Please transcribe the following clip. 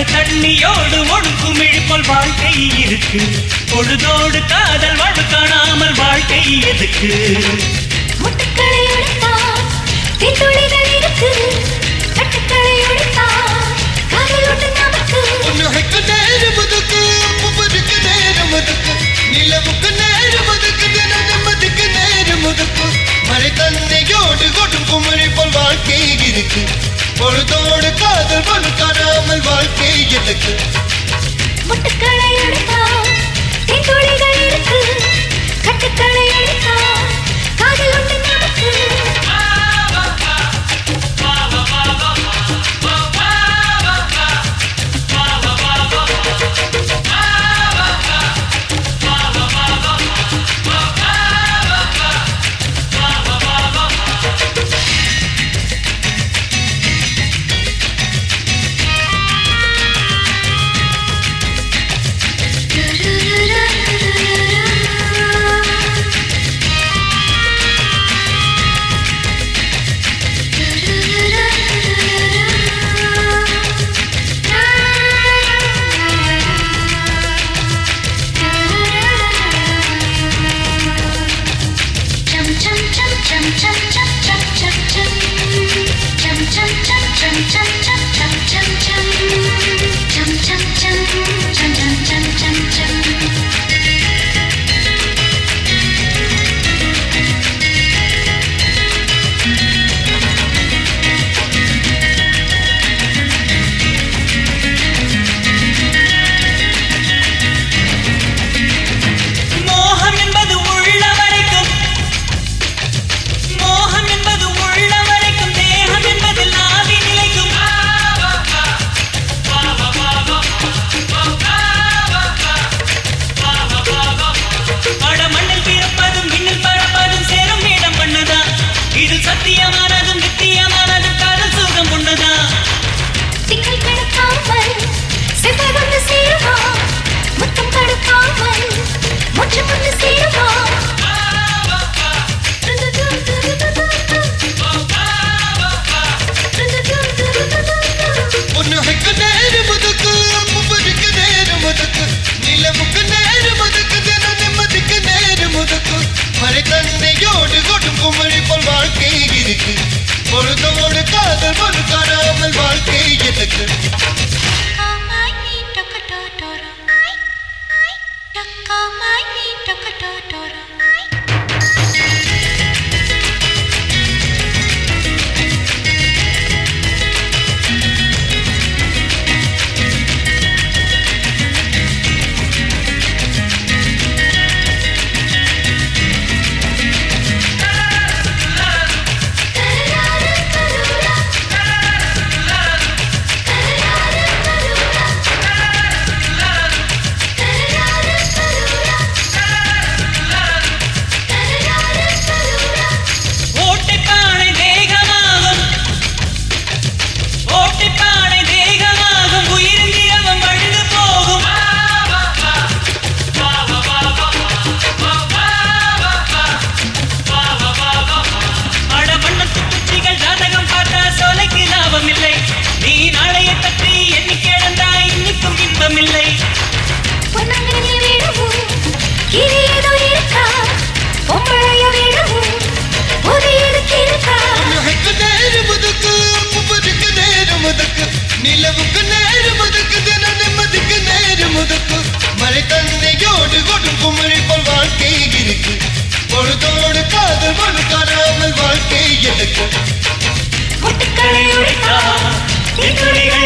தண்ணியோடு ஒடுக்கும் இழுப்போல் வாழ்க்கை இருக்கு பொழுதோடு காதல் வாழ்வு காணாமல் வாழ்க்கை எதுக்கு முட்டுக்களை உடைத்தால் தீத்துளிகள் இருக்கு கட்டுக்களை உடைத்தால் காதல் ஒன்று நமக்கு உனக்கு நேரம் ஒதுக்கு ஒவ்வொருக்கு நேரம் ஒதுக்கு நிலவுக்கு நேரம் ஒதுக்கு தினம் நிம்மதிக்கு நேரம் ஒதுக்கு மழை தந்தையோடு கொடும் குமரி போல் வாழ்க்கை இருக்கு பொழுதோடு காதல் பொழு காணாமல் வாழ்க்கை எதுக்கு முட்டுக்களை உடைத்தால் தீத்துளிகள் இருக்கு கட்டுக்களை உடைத்தால் காதல் ஒன்று நமக்கு மோகம் என்பது உள்ள வரைக்கும் மோகம் என்பது உள்ள வரைக்கும் தேகம் என்பது நாவி நிலைக்கும் பட மண்ணில் பிறப்பதும் விண்ணில் பறப்பதும் சேரும் இடம் பண்ணுதான் இது சத்தியமானதும் நித்தியமானதும் காதல் சுகம் ஒண்ணுதான் திங்கள் கடக்காமல் செவ்வாய் வந்து சேருமா முத்தம் கடக்காமல் முற்றம் வந்து சேருமா உனக்கு நேரம் ஒதுக்கு ஒவ்வொருக்கு நேரம் ஒதுக்கு நிலவுக்கு நேரம் ஒதுக்கு தினம் நிம்மதிக்கு நேரம் ஒதுக்கு மழை தந்தையோடு கொடும் குமரி போல் வாழ்க்கை இருக்கு பொழுதோடு காதல் பொழு காணாமல் வாழ்க்கை எதுக்கு ஓட்டைப்பானை தேகமாகும் ஓட்டைப்பானை தேகமாகும் உயிரும் திரவம் வழுந்து போகும் அட வண்ணத்து குச்சிகள் ஜாதகம் பார்த்தா சோலைக்கு லாபம் இல்லை நீ நாளைய பற்றி எண்ணி கிடந்தாய் இன்னைக்கும் இன்பம் இல்லை பொன்னங்கனி விடவும் கிரி ஏதோ இருக்கா பொம்பளைய விடவும் ஒரு எதுக்கு இருக்கா உனக்கு நேரம் ஒதுக்கு ஒவ்வொருக்கு நேரம் ஒதுக்கு நிலவுக்கு நேரம் ஒதுக்கு தினம் நிம்மதிக்கு நேரம் ஒதுக்கு மழை தந்தையோடு கொடும் குமரி போல் வாழ்க்கை இருக்கு பொழுதோடு காதல் பொழு காணாமல் வாழ்க்கை எதுக்கு முட்டுக்களை உடைத்தா தீத்துளிகள்